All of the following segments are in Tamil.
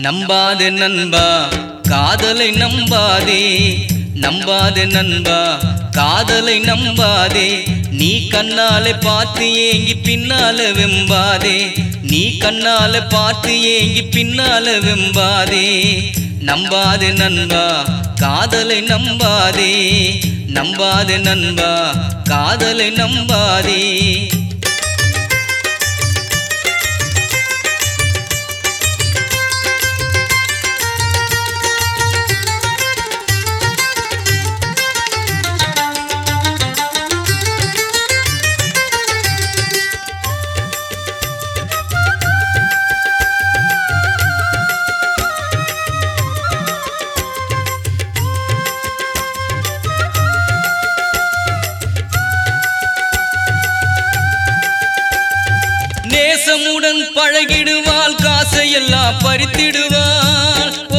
நம்பாதே நண்பா காதலை நம்பாதே நம்பாதே நண்பா காதலை நம்பாதே நீ கண்ணால பார்த்து ஏங்கி பின்னால வெம்பாதே நீ கண்ணால பார்த்து ஏங்கி பின்னால வெம்பாதே நம்பாதே நண்பா காதலை நம்பாதே நம்பாதே நண்பா காதலை நம்பாதே நேசமுடன் பழகிடுவாள் காசையெல்லாம் பறித்திடுவாள் ஓ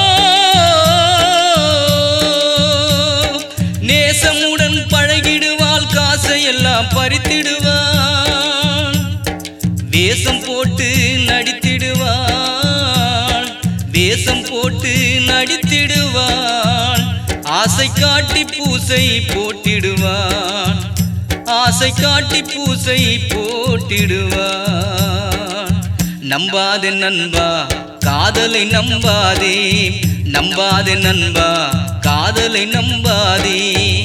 நேசமுடன் பழகிடுவாள் காசையெல்லாம் பறித்திடுவாள் வேஷம் போட்டு நடித்திடுவாள் வேஷம் போட்டு நடித்திடுவாள் ஆசை காட்டி பூசை போட்டிடுவாள் ஆசை காட்டி பூசை போட்டிடுவான் நம்பாதே நண்பா காதலை நம்பாதே நம்பாதே நண்பா காதலை நம்பாதே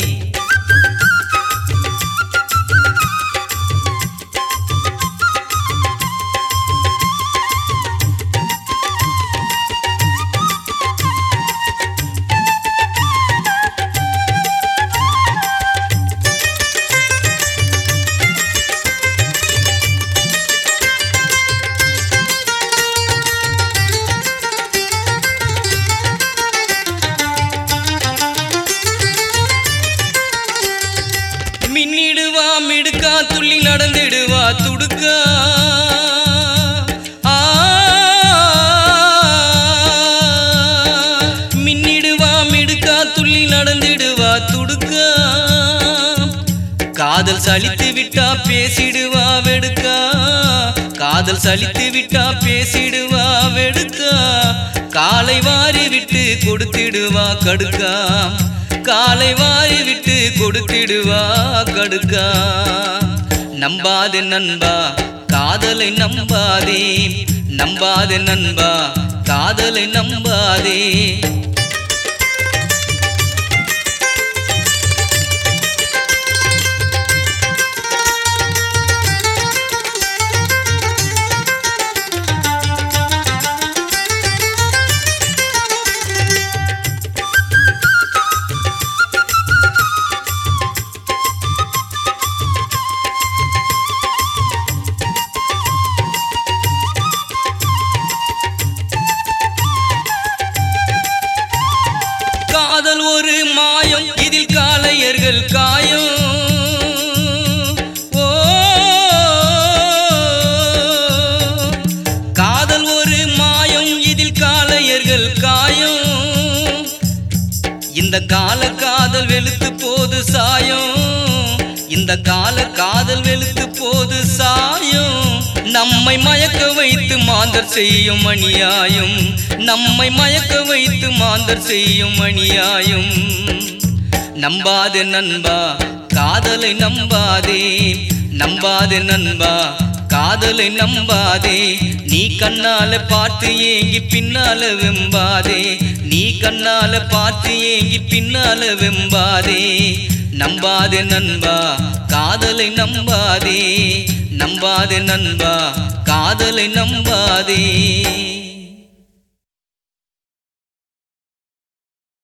மின்னிடுவா மிடுக்கா துள்ளி நடந்திடுவா துடுக்கா ஆ. மின்னிடுவா மிடுக்கா துள்ளி நடந்திடுவா துடுக்கா காதல் சலித்து விட்டா பேசிடுவா வெடுக்கா காதல் சலித்து விட்டா பேசிடுவா வெடுக்கா காலை வாரி விட்டு கொடுத்திடுவா கடுக்கா காலை வாரி விட்டு கொடுத்திடுவா கடுக்கா நம்பாதே நண்பா காதலை நம்பாதே நம்பாதே நண்பா காதலை நம்பாதே காதல் ஒரு மாயம் இதில் காளையர்கள் காயம் ஓ காதல் ஒரு மாயம் இதில் காளையர்கள் காயம் இந்த கால காதல் வெளுத்து போது சாயம் இந்த கால காதல் வெளுத்து போது சாயம் நம்மை மயக்க வைத்து மாந்தர் செய்யும் அநியாயம் நம்மை மயக்க வைத்து மாந்தர் செய்யும் அநியாயம் நம்பாதே நண்பா காதலை நம்பாதே நம்பாதே நண்பா காதலை நம்பாதே நீ கண்ணால பார்த்து ஏங்கி பின்னால வெம்பாதே நீ கண்ணால பார்த்து ஏங்கி பின்னால வெம்பாதே நம்பாதே நண்பா காதலை நம்பாதே நம்பாதே நண்பா காதலை நம்பாதே